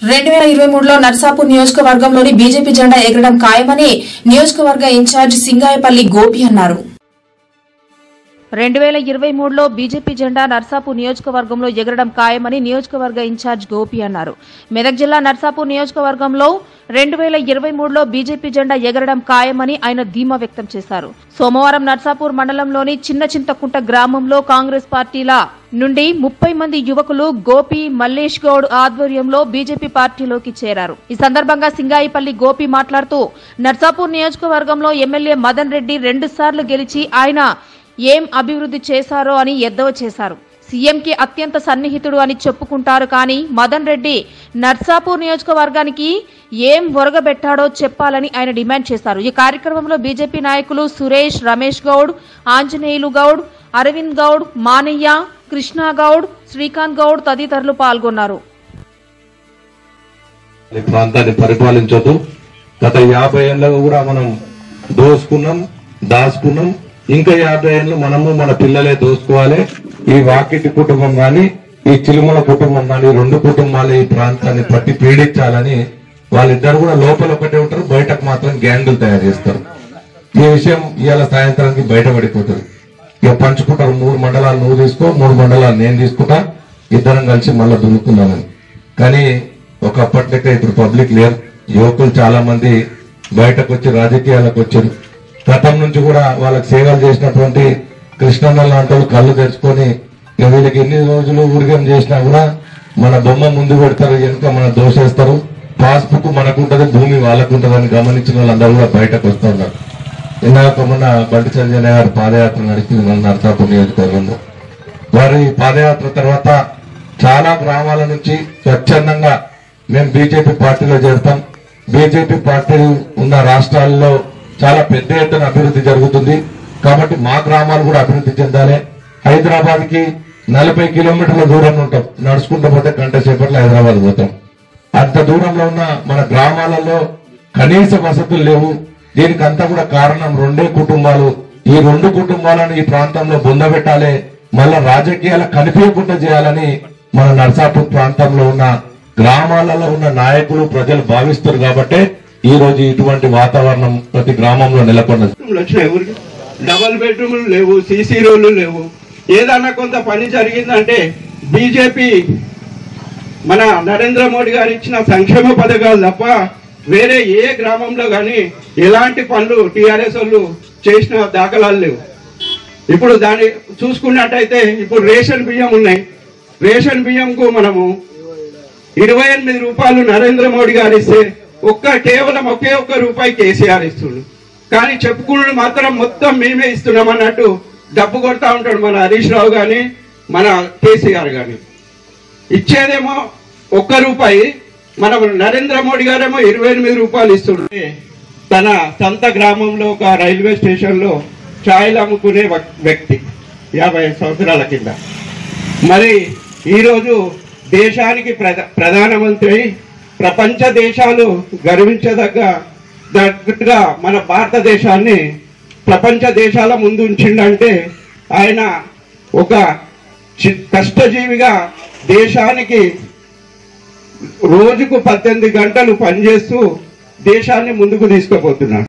రెండు వేల ఇరవై మూడులో నర్సాపూర్ నియోజకవర్గంలోని బీజేపీ జెండా ఎగరడం ఖాయమని నియోజకవర్గ ఇన్ఛార్జ్ సింగాయపల్లి గోపి అన్నారు రెండు వేల ఇరవై మూడులో బీజేపీ జెండా నర్సాపూర్ నియోజకవర్గంలో ఎగరడం ఖాయమని నియోజకవర్గ ఇన్ఛార్జ్ గోపి అన్నారు మెదక్ జిల్లా నర్సాపూర్ నియోజకవర్గంలో రెండు వేల ఇరవై మూడులో బీజేపీ జెండా ఎగరడం ఖాయమని ఆయన ధీమా వ్యక్తం చేశారు సోమవారం నర్సాపూర్ మండలంలోని చిన్న చింతకుంట గ్రామంలో కాంగ్రెస్ పార్టీల నుండి ముప్పై మంది యువకులు గోపి మల్లేష్ గౌడ్ ఆధ్వర్యంలో బీజేపీ పార్టీలోకి చేరారు ఈ సందర్భంగా సింగాయిపల్లి గోపి మాట్లాడుతూ నర్సాపూర్ నియోజకవర్గంలో ఎమ్మెల్యే మదన్ రెడ్డి రెండు సార్లు గెలిచి ఆయన ఏం అభివృద్ధి చేశారో అని ఎద్దవ చేశారు సీఎంకి అత్యంత సన్నిహితుడు అని చెప్పుకుంటారు కానీ మదన్ రెడ్డి నర్సాపూర్ నియోజకవర్గానికి ఏం ఒరగబెట్టాడో చెప్పాలని ఆయన డిమాండ్ చేశారు ఈ కార్యక్రమంలో బీజేపీ నాయకులు సురేష్ రమేష్ గౌడ్ ఆంజనేయులు గౌడ్ అరవింద్ గౌడ్ మానయ్య కృష్ణా గౌడ్ శ్రీకాంత్ గౌడ్ తదితరులు పాల్గొన్నారు ఈ ప్రాంతాన్ని పరిపాలించొద్దు గత యాభై ఏళ్ళగా కూడా మనం దోసుకున్నాం దాచుకున్నాం ఇంకా యాభై ఏళ్ళు మనము మన పిల్లలే దోసుకోవాలి ఈ వాకిటి కుటుంబం గాని ఈ చిలుమల కుటుంబం గాని రెండు కుటుంబాలు ఈ ప్రాంతాన్ని పట్టి పీడించాలని వాళ్ళిద్దరు కూడా లోపల ఒకటే ఉంటారు బయటకు మాత్రం గ్యాంగులు తయారు చేస్తారు ఈ విషయం ఇవాళ సాయంత్రానికి బయటపడిపోతుంది ఇక పంచుకుంటారు మూడు మండలాలు నువ్వు తీసుకో మూడు మండలాలు నేను తీసుకుంటా ఇద్దరం కలిసి మళ్ళీ దున్నుకుందామని కానీ ఒకప్పటి లెక్క ఇప్పుడు పబ్లిక్ లేరు యువకులు చాలా మంది బయటకు వచ్చి రాజకీయాలకు వచ్చారు గతం నుంచి కూడా వాళ్ళకి సేవలు చేసినటువంటి కృష్ణన్న లాంటి వాళ్ళు కళ్ళు తెరుచుకొని ఇక వీళ్ళకి ఎన్ని రోజులు ఊరికం చేసినా కూడా మన బొమ్మ ముందు పెడతారు వెనుక మన దోషేస్తారు పాస్బుక్ మనకుంటది భూమి వాళ్ళకుంటదని గమనించిన వాళ్ళందరూ కూడా బయటకు వస్తూ ఉన్నారు ఇందాక మొన్న బండి సంజయ్ గారు పాదయాత్ర నడిచింది మన నరసాపూర్ నియోజకవర్గంలో వారి పాదయాత్ర తర్వాత చాలా గ్రామాల నుంచి స్వచ్ఛందంగా మేము బీజేపీ పార్టీలో చేరుతాం బీజేపీ పార్టీ ఉన్న రాష్ట్రాల్లో చాలా పెద్ద ఎత్తున అభివృద్ధి జరుగుతుంది కాబట్టి మా గ్రామాలు కూడా అభివృద్ధి చెందాలి హైదరాబాద్ కి నలభై కిలోమీటర్ల దూరంలో ఉంటాం నడుచుకుంటూ పోతే గంట సేపట్లో హైదరాబాద్ పోతాం అంత దూరంలో ఉన్న మన గ్రామాలలో కనీస వసతులు లేవు దీనికి అంతా కూడా కారణం రెండే కుటుంబాలు ఈ రెండు కుటుంబాలను ఈ ప్రాంతంలో బొందబెట్టాలి మళ్ళా రాజకీయాల కనిపించకుండా చేయాలని మన నర్సాపూర్ ప్రాంతంలో ఉన్న గ్రామాలలో ఉన్న నాయకులు ప్రజలు భావిస్తారు కాబట్టే ఈ రోజు ఇటువంటి వాతావరణం ప్రతి గ్రామంలో నెలకొన్నది బెడ్రూమ్లు వచ్చినాయి ఊరికి డబల్ బెడ్రూమ్లు లేవు సీసీ రోడ్లు లేవు ఏదన్నా కొంత పని జరిగిందంటే బీజేపీ మన నరేంద్ర మోడీ గారు ఇచ్చిన సంక్షేమ పథకాలు తప్ప వేరే ఏ గ్రామంలో కానీ ఎలాంటి పనులు టీఆర్ఎస్ వాళ్ళు చేసిన దాఖలాలు లేవు ఇప్పుడు దాన్ని చూసుకున్నట్టయితే ఇప్పుడు రేషన్ బియ్యం ఉన్నాయి రేషన్ బియ్యంకు మనము ఇరవై ఎనిమిది రూపాయలు నరేంద్ర మోడీ గారు ఇస్తే ఒక్క కేవలం ఒకే ఒక్క రూపాయి కేసీఆర్ ఇస్తుండు కానీ చెప్పుకున్నాడు మాత్రం మొత్తం మేమే ఇస్తున్నాం అన్నట్టు డబ్బు కొడతా ఉంటాడు మన హరీష్ రావు గాని మన కేసీఆర్ గాని ఇచ్చేదేమో ఒక్క రూపాయి మన నరేంద్ర మోడీ గారేమో ఇరవై ఎనిమిది రూపాయలు ఇస్తుండే తన సొంత గ్రామంలో ఒక రైల్వే స్టేషన్ లో ఛాయలు అమ్ముకునే వక్- వ్యక్తి యాభై సంవత్సరాల కింద మరి ఈరోజు దేశానికి ప్రధ ప్రధానమంత్రి అయి ప్రపంచ దేశాలు గర్వించదగ్గ దగ్గట్టుగా మన భారతదేశాన్ని ప్రపంచ దేశాల ముందు ఉంచిండంటే ఆయన ఒక చి- కష్టజీవిగా దేశానికి రోజుకు పద్దెనిమిది గంటలు పనిచేస్తూ దేశాన్ని ముందుకు తీసుకుపోతున్నాడు